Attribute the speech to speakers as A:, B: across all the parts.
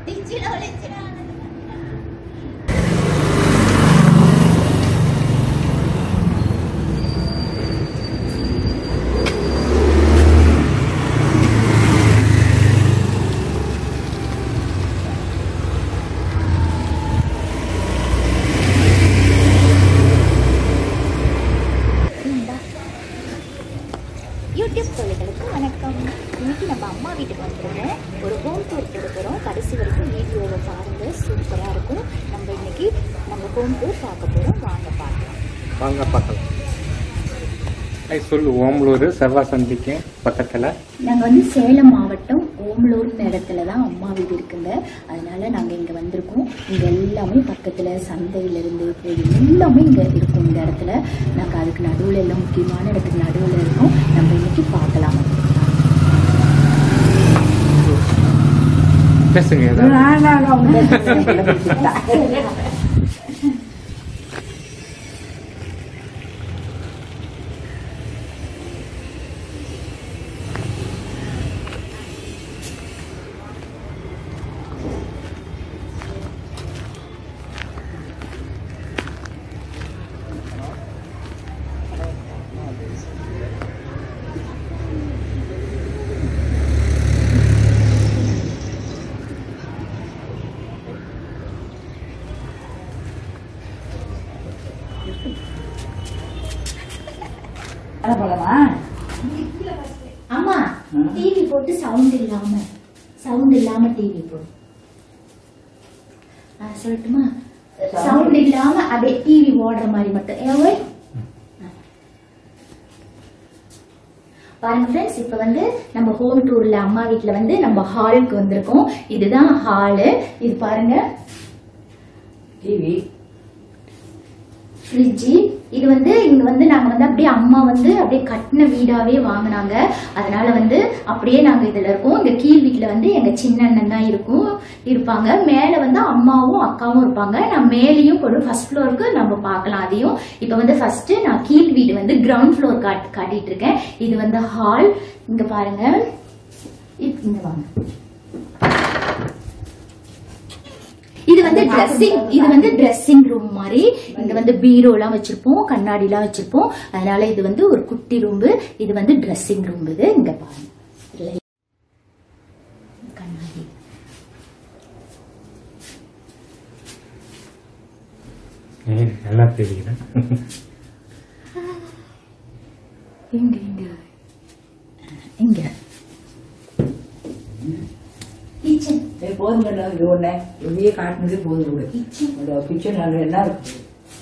A: டிச்சில ஒளிச்சிடா YouTube தொழில்களுக்கு வணக்கம் இன்னைக்கு நம்ம அம்மா வீட்டுக்கு வந்துருக்கோம் ஒரு ஹோம் டூர் கொடுக்குறோம் கடைசி வரைக்கும் வீடியோவை பாருங்க சூப்பராக இருக்கும் நம்ம இன்னைக்கு நம்ம ஹோம் டூர் பார்க்க போகிறோம் வாங்க பார்க்கலாம்
B: வாங்க பார்க்கலாம் ஐ சொல்லு ஓமலூர் செவ்வாய் சந்திக்கு பக்கத்தில்
A: நாங்கள் வந்து சேலம் மாவட்டம் ஓமலூர் இடத்துல தான் அம்மா வீடு இருக்குங்க அதனால நாங்கள் இங்கே வந்திருக்கோம் இங்கே எல்லாமே பக்கத்தில் சந்தையிலேருந்து கோயில் எல்லாமே இங்கே இருக்கும் இந்த இடத்துல நாங்கள் அதுக்கு நடுவில் எல்லாம் முக்கியமான இடத்துக்கு நடுவில் இருக்கோம் நம்ம இன்னைக்கு பார்க்கலாம்
B: பேசுங்க ஏதாவது
A: அம்மா டிவி போட்டு சவுண்ட் இல்லாம சவுண்ட் இல்லாம டிவி போடு ஆ, சொல்லட்டுமா சவுண்ட் இல்லாம அப்படியே டிவி ஓடுற மாதிரி மட்டும் ஏன் ஓய்? ஆ. பாருங்க ஃப்ரெண்ட்ஸ் இப்போ வந்து நம்ம ஹோம் டூர்ல அம்மா வீட்ல வந்து நம்ம ஹாலுக்கு வந்திருக்கோம் இதுதான் ஹாலு இது பாருங்க
C: டிவி
A: ஃப்ரிட்ஜு இது வந்து இங்க வந்து நாங்க வந்து அப்படியே அம்மா வந்து அப்படியே கட்டின வீடாவே வாங்கினாங்க அதனால வந்து அப்படியே நாங்க இதுல இருக்கோம் இங்க கீழ் வீட்டுல வந்து எங்க சின்ன அண்ணன் தான் இருக்கும் இருப்பாங்க மேல வந்து அம்மாவும் அக்காவும் இருப்பாங்க நான் மேலேயும் போடு ஃபர்ஸ்ட் ஃப்ளோருக்கு நம்ம பார்க்கலாம் அதையும் இப்போ வந்து ஃபர்ஸ்ட் நான் கீழ் வீடு வந்து கிரவுண்ட் ஃப்ளோர் காட் காட்டிட்டு இருக்கேன் இது வந்து ஹால் இங்க பாருங்க இ- இங்க வாங்க இது வந்து ட்ரெஸ்ஸிங் இது வந்து ட்ரெஸ்ஸிங் ரூம் மாதிரி இங்க வந்து பீரோ எல்லாம் வச்சிருப்போம் கண்ணாடி எல்லாம் வச்சிருப்போம் அதனால இது வந்து ஒரு குட்டி ரூம் இது வந்து ட்ரெஸ்ஸிங் ரூம் இது இங்க பாருங்க இதுல கண்ணாடி
B: ஏய், நல்லா தெரியுது
A: இங்க இங்க இங்க கிச்சன்
C: சரி போதும் கண்ணா இது ஒண்ணு வெளியே காட்டுனது போதும் விடு
A: கிச்சன்
C: அந்த கிச்சன் அது என்ன இருக்கு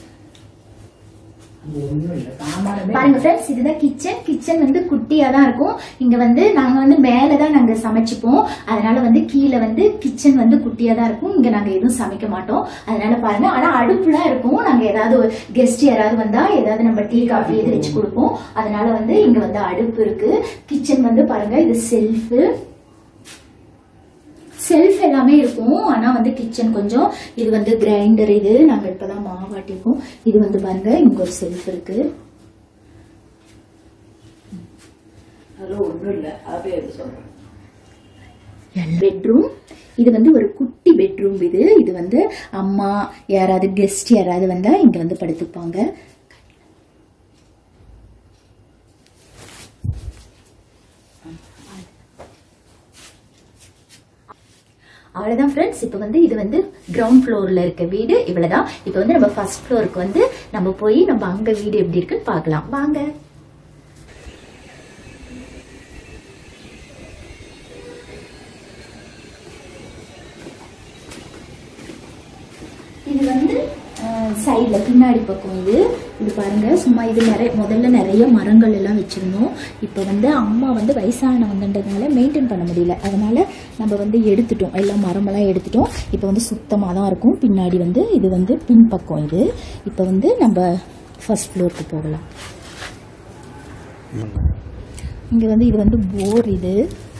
C: அங்க ஒண்ணும் இல்லை சாமானமே
A: பாருங்க ஃப்ரெண்ட்ஸ் இதுதான் கிச்சன் கிச்சன் வந்து குட்டியா தான் இருக்கும் இங்க வந்து நாங்க வந்து மேல தான் நாங்க சமைச்சுப்போம் அதனால வந்து கீழே வந்து கிச்சன் வந்து குட்டியா தான் இருக்கும் இங்க நாங்க எதுவும் சமைக்க மாட்டோம் அதனால பாருங்க ஆனா அடுப்புலாம் இருக்கும் நாங்க ஏதாவது கெஸ்ட் யாராவது வந்தா ஏதாவது நம்ம டீ காஃபி எது வச்சு கொடுப்போம் அதனால வந்து இங்க வந்து அடுப்பு இருக்கு கிச்சன் வந்து பாருங்க இது செல்ஃபு செல்ஃப் எல்லாமே இருக்கும் ஆனா வந்து கிச்சன் கொஞ்சம் இது வந்து கிரைண்டர் இது நாங்க இப்பதான் மாவாட்டிருக்கோம் இது வந்து பாருங்க இங்க ஒரு செல்ஃப் இருக்கு
C: அதெல்லாம் ஒண்ணும் இல்லை அப்படியே எடுத்து சொல்றேன்
A: பெட்ரூம் இது வந்து ஒரு குட்டி பெட்ரூம் இது இது வந்து அம்மா யாராவது கெஸ்ட் யாராவது வந்தா இங்க வந்து படுத்துப்பாங்க அவ்வளவுதான் ஃப்ரெண்ட்ஸ் இப்போ வந்து இது வந்து கிரவுண்ட் ஃப்ளோர்ல இருக்க வீடு இவ்வளவுதான் இப்போ வந்து நம்ம ஃபர்ஸ்ட் ஃப்ளோருக்கு வந்து நம்ம போய் நம்ம அங்க வீடு எப்படி இருக்குன்னு பார்க்கலாம் வாங்க இது வந்து சைடுல பின்னாடி பக்கம் இது இது பாருங்க சும்மா இது நிறைய முதல்ல நிறைய மரங்கள் எல்லாம் வச்சிருந்தோம் இப்போ வந்து அம்மா வந்து வயசானவங்கன்றதுனால மெயின்டைன் பண்ண முடியல அதனால நம்ம வந்து எடுத்துட்டோம் எல்லாம் மரமெல்லாம் எடுத்துட்டோம் இப்போ வந்து சுத்தமாக தான் இருக்கும் பின்னாடி வந்து இது வந்து பின்பக்கம் இது இப்போ வந்து நம்ம ஃபர்ஸ்ட் ஃப்ளோருக்கு போகலாம் இங்கே வந்து இது வந்து போர் இது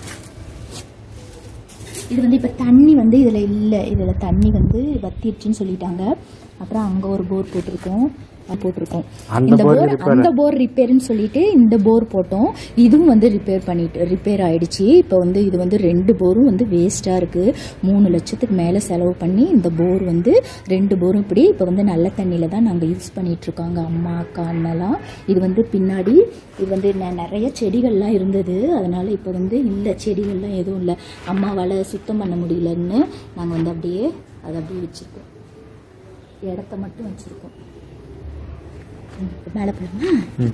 A: இது வந்து இப்போ தண்ணி வந்து இதில் இல்லை இதில் தண்ணி வந்து வத்திடுச்சுன்னு சொல்லிட்டாங்க அப்புறம் அங்கே ஒரு போர் போட்டிருக்கோம் போட்டிருக்கோம்
B: அந்த
A: இந்த
B: bore
A: போர்
B: repair.
A: அந்த போர் ரிப்பேர்னு சொல்லிட்டு இந்த போர் போட்டோம் இதுவும் வந்து ரிப்பேர் பண்ணிட்டு ரிப்பேர் ஆயிடுச்சு இப்போ வந்து இது வந்து ரெண்டு போரும் வந்து வேஸ்டா இருக்கு மூணு லட்சத்துக்கு மேல செலவு பண்ணி இந்த போர் வந்து ரெண்டு போரும் இப்படி இப்போ வந்து நல்ல தண்ணியில தான் நாங்க யூஸ் பண்ணிட்டு இருக்காங்க அம்மா அக்கா அண்ணெல்லாம் இது வந்து பின்னாடி இது வந்து நெ- நிறைய செடிகள்லாம் இருந்தது அதனால இப்போ வந்து இல்லை செடிகள்லாம் எதுவும் இல்லை அம்மாவால் சுத்தம் பண்ண முடியலன்னு நாங்கள் வந்து அப்படியே அதை அப்படியே வச்சிருக்கோம் இடத்த மட்டும் வச்சிருக்கோம் ம், இப்ப மேலே போலாமா
B: ம்.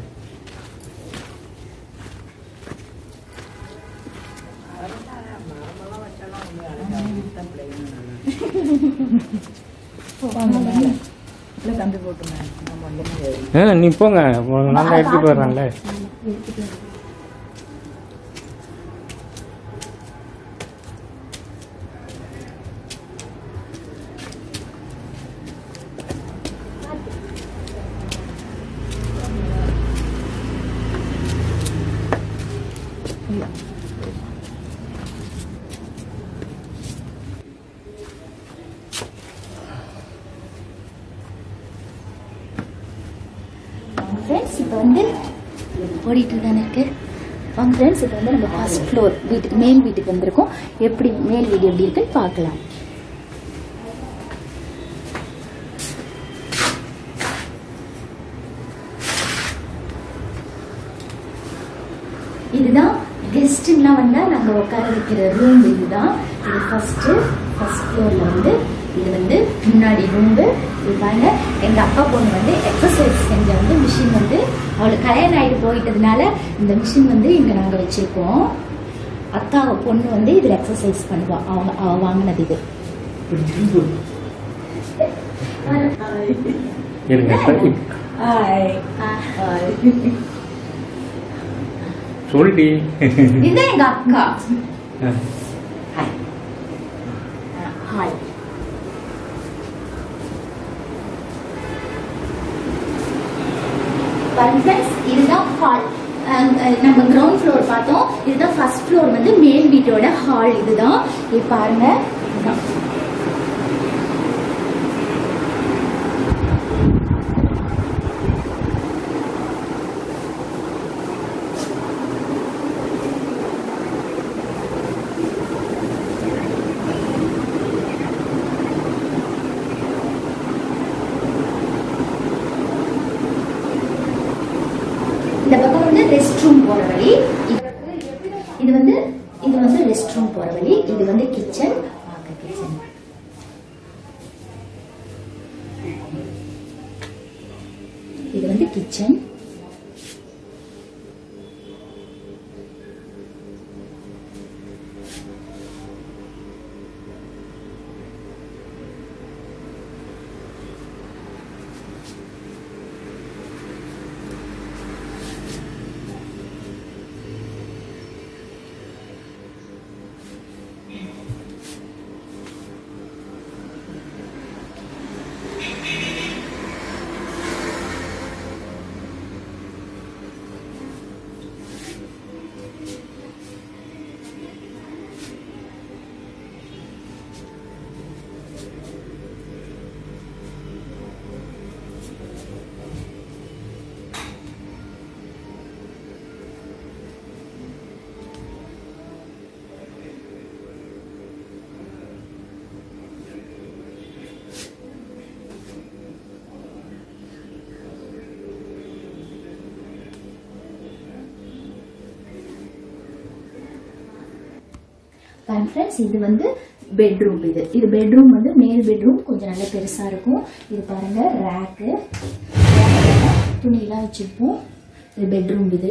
C: இல்லை தம்பி போட்டுங்க நம்ம வந்து
B: ஆ நீ போங்க நல்லா எடுத்துட்டு வர்றான்ல
A: ஃப்ரெண்ட்ஸ் இப்போ வந்து ஓடிட்டு தானே இருக்கு வாங்க ஃப்ரெண்ட்ஸ் இப்போ வந்து நம்ம ஃபர்ஸ்ட் ஃப்ளோர் வீட்டுக்கு மேல் வீட்டுக்கு வந்திருக்கோம் எப்படி மேல் வீடு எப்படி இருக்குன்னு பார்க்கலாம் இதுதான் கெஸ்ட்டுலாம் வந்தால் நாங்கள் உட்கார வைக்கிற ரூம் இதுதான் இது ஃபர்ஸ்ட்டு ஃபர்ஸ்ட் ஃப்ளோரில் வந்து இது வந்து முன்னாடி ரூம்பு இது பாருங்க எங்கள் அப்பா பொண்ணு வந்து எக்ஸசைஸ் செஞ்ச வந்து மிஷின் வந்து அவளுக்கு கல்யாணம் ஆகிட்டு போயிட்டதுனால இந்த மிஷின் வந்து இங்கே நாங்கள் வச்சுருக்கோம் அக்கா பொண்ணு வந்து இதில் எக்ஸசைஸ் பண்ணுவா அவங்க அவ வாங்கினது இது
B: இருங்க இப்ப-
C: ஹாய்
B: சொல்டி
A: இதுதான் எங்கள் அக்கா
B: ஆ.
A: ஹாய் ஹாய் பாருங்க ஃப்ரெண்ட்ஸ் இதுதான் ஹால் நம்ம கிரவுண்ட் ஃப்ளோர் பார்த்தோம் இதுதான் ஃபர்ஸ்ட் ஃப்ளோர் வந்து மேல் வீட்டோட ஹால் இதுதான் இது பாருங்க இதுதான் இந்த பக்கம் வந்து ரெஸ்ட் ரூம் போற வழி இது- இது வந்து இது வந்து ரெஸ்ட் ரூம் போற வழி இது வந்து கிச்சன் வாங்க கிச்சன் இது வந்து கிச்சன் பாருங்க ஃப்ரெண்ட்ஸ் இது வந்து பெட்ரூம் இது இது பெட்ரூம் வந்து மேல் பெட்ரூம் கொஞ்சம் நல்ல பெருசா இருக்கும் இது பாருங்க ரேக்கு துணியெல்லாம் வச்சிருப்போம் இது பெட்ரூம் இது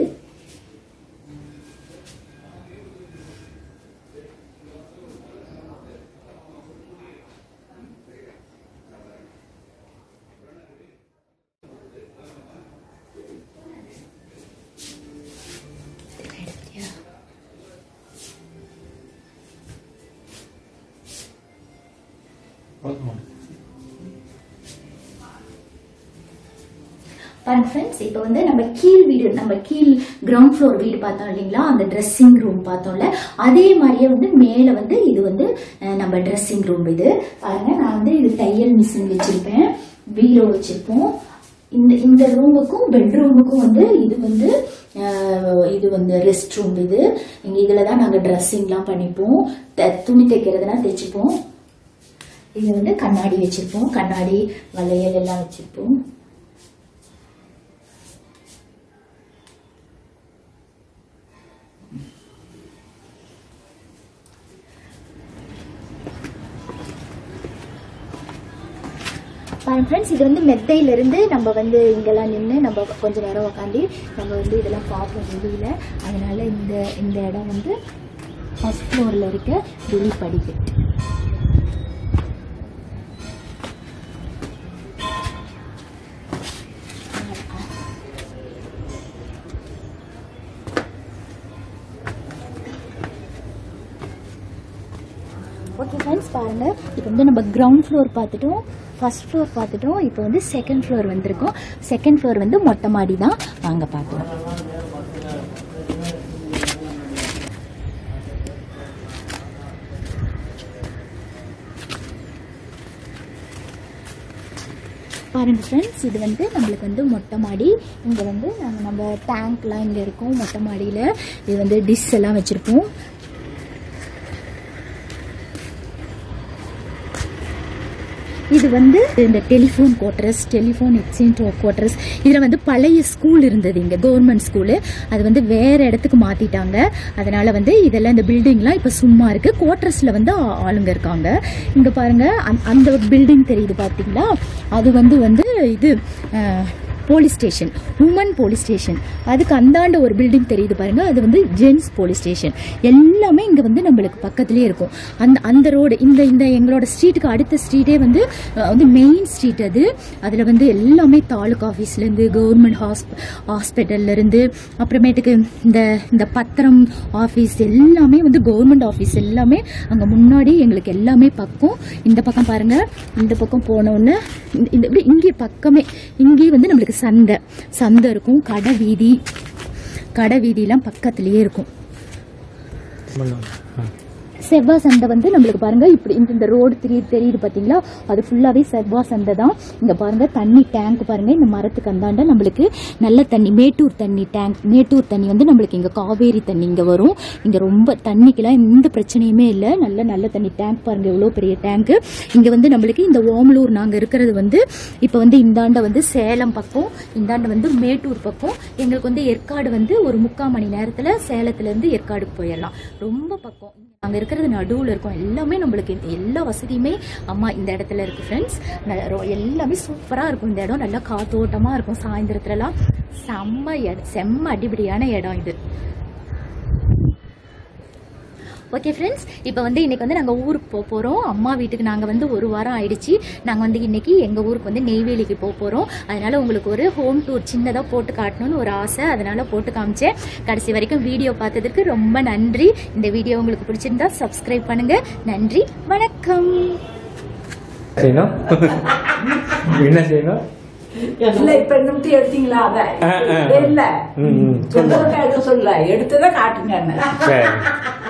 A: பாருங்க ஃப்ரெண்ட்ஸ் இப்போ வந்து நம்ம கீழ் வீடு நம்ம கீழ் கிரவுண்ட் ஃப்ளோர் வீடு பார்த்தோம் இல்லைங்களா அந்த ட்ரெஸ்ஸிங் ரூம் பார்த்தோம்ல அதே மாதிரியே வந்து மேலே வந்து இது வந்து அஹ், நம்ம ட்ரெஸ்ஸிங் ரூம் இது பாருங்க நான் வந்து இது தையல் மிஷின் வச்சிருப்பேன் பீரோ வச்சிருப்போம் இந்த இந்த ரூமுக்கும் பெட்ரூமுக்கும் வந்து இது வந்து அஹ், இது வந்து ரெஸ்ட் ரூம் இது இங்க இதுல தான் நாங்க ட்ரெஸ்ஸிங்லாம் பண்ணிப்போம் த- துணி தைக்கிறதுனா தைச்சுப்போம் இது வந்து கண்ணாடி வச்சிருப்போம் கண்ணாடி வளையல் எல்லாம் வச்சிருப்போம் பாருங்க ஃப்ரெண்ட்ஸ் இது வந்து மெத்தையில இருந்து நம்ம வந்து இங்கெல்லாம் நின்று நம்ம கொஞ்ச நேரம் உட்காந்து நம்ம வந்து இதெல்லாம் பார்ப்போம் வெளியில அதனால இந்த இந்த இடம் வந்து ஃபர்ஸ்ட் ஃப்ளோரில் இருக்க வெளி படிக்கட்டு ஓகே ஃப்ரெண்ட்ஸ் பாருங்க இப்போ வந்து நம்ம கிரவுண்ட் ஃப்ளோர் பார்த்துட்டோம் ஃபர்ஸ்ட் ஃப்ளோர் பார்த்துட்டோம் இப்போ வந்து செகண்ட் ஃப்ளோர் வந்திருக்கோம் செகண்ட் ஃப்ளோர் வந்து மொட்டை மாடி தான் வாங்க பார்க்கலாம் பாருங்க ஃப்ரெண்ட்ஸ் இது வந்து நம்மளுக்கு வந்து மொட்டை மாடி இங்கே வந்து நம்ம நம்ம டேங்க்லாம் இங்கே இருக்கும் மொட்டை மாடியில் இது வந்து டிஷ் எல்லாம் வச்சுருப்போம் இது வந்து இந்த telephone quarters telephone exchange quarters இதில் வந்து பழைய ஸ்கூல் இருந்தது இங்கே கவர்மெண்ட் ஸ்கூலு அது வந்து வேற இடத்துக்கு மாற்றிட்டாங்க அதனால வந்து இதெல்லாம் இந்த பில்டிங்லாம் இப்போ சும்மா இருக்கு குவார்டர்ஸில் வந்து ஆ- ஆளுங்க இருக்காங்க இங்கே பாருங்க அந்த- அந்த பில்டிங் தெரியுது பார்த்தீங்களா அது வந்து வந்து இது police station women police station அதுக்கு அந்தாண்ட ஒரு பில்டிங் தெரியுது பாருங்க அது வந்து ஜென்ஸ் போலீஸ் ஸ்டேஷன் எல்லாமே இங்க வந்து நம்மளுக்கு பக்கத்துலயே இருக்கும் அந்த அந்த ரோடு இந்த இந்த எங்களோட ஸ்ட்ரீட்டுக்கு அடுத்த ஸ்ட்ரீட்டே வந்து அஹ், வந்து மெயின் ஸ்ட்ரீட் அது அதுல வந்து எல்லாமே தாலுக் ஆஃபீஸ்ல இருந்து கவர்மெண்ட் ஹாஸ்பிட்டல்ல இருந்து அப்புறமேட்டுக்கு இந்த இந்த பத்திரம் ஆஃபீஸ் எல்லாமே வந்து கவர்மெண்ட் ஆஃபீஸ் எல்லாமே அங்க முன்னாடி எங்களுக்கு எல்லாமே பக்கம் இந்த பக்கம் பாருங்க இந்த பக்கம் போனோன்னு இந்த இந்த இப்படி இங்கே பக்கமே இங்கே வந்து நம்மளுக்கு சந்தை சந்தை இருக்கும் கடை வீதி கடை வீதியெல்லாம் பக்கத்துலயே இருக்கும் செவ்வாய் சந்தை வந்து நம்மளுக்கு பாருங்க இப்படி இந்த இந்த ரோடு தெரியுது தெரியுது பாத்தீங்களா அது ஃபுல்லாவே செவ்வாய் சந்தை தான் இங்க பாருங்க தண்ணி டேங்க் பாருங்க இந்த மரத்துக்கு அந்தாண்ட நம்மளுக்கு நல்ல தண்ணி மேட்டூர் தண்ணி டேங்க் மேட்டூர் தண்ணி வந்து நம்மளுக்கு இங்க காவேரி தண்ணி இங்க வரும் இங்க ரொம்ப தண்ணிக்கெல்லாம் எந்த பிரச்சனையுமே இல்லை நல்ல நல்ல தண்ணி டேங்க் பாருங்க எவ்வளோ பெரிய டேங்க் இங்க வந்து நம்மளுக்கு இந்த ஓமலூர் நாங்க இருக்கிறது வந்து இப்போ வந்து இந்தாண்ட வந்து சேலம் பக்கம் இந்தாண்ட வந்து மேட்டூர் பக்கம் எங்களுக்கு வந்து ஏற்காடு வந்து ஒரு முக்கால் மணி நேரத்துல சேலத்துல இருந்து ஏற்காடுக்கு போயிடலாம் ரொம்ப பக்கம் அங்க இருக்கிறது நடுவுல இருக்கும் எல்லாமே நம்மளுக்கு இந்த எல்லா வசதியுமே அம்மா இந்த இடத்துல இருக்கு ஃப்ரெண்ட்ஸ் எல்லாமே சூப்பரா இருக்கும் இந்த இடம் நல்லா காத்தோட்டமா இருக்கும் சாயந்தரத்துலலாம் செம்ம இடம் செம்ம அடிபடியான இடம் இது ஓகே ஃப்ரெண்ட்ஸ் இப்போ வந்து இன்னைக்கு வந்து நாங்கள் ஊருக்கு போக போகிறோம் அம்மா வீட்டுக்கு நாங்கள் வந்து ஒரு வாரம் ஆயிடுச்சு நாங்கள் வந்து இன்னைக்கு எங்கள் ஊருக்கு வந்து நெய்வேலிக்கு போக போகிறோம் அதனால உங்களுக்கு ஒரு ஹோம் டூர் சின்னதாக போட்டு காட்டணும்னு ஒரு ஆசை அதனால போட்டு காமிச்சேன் கடைசி வரைக்கும் வீடியோ பார்த்ததுக்கு ரொம்ப நன்றி இந்த வீடியோ உங்களுக்கு பிடிச்சிருந்தா சப்ஸ்கிரைப் பண்ணுங்க நன்றி வணக்கம்
B: செய்யணும் என்ன செய்யணும்
C: இல்ல இப்ப நிமித்தி எடுத்தீங்களா அத
B: ஆ, ஆ.
C: இல்ல
B: ம், ம்.
C: சொல்றதுக்கு எடுக்க சொல்ல எடுத்ததை காட்டுங்க
B: சரி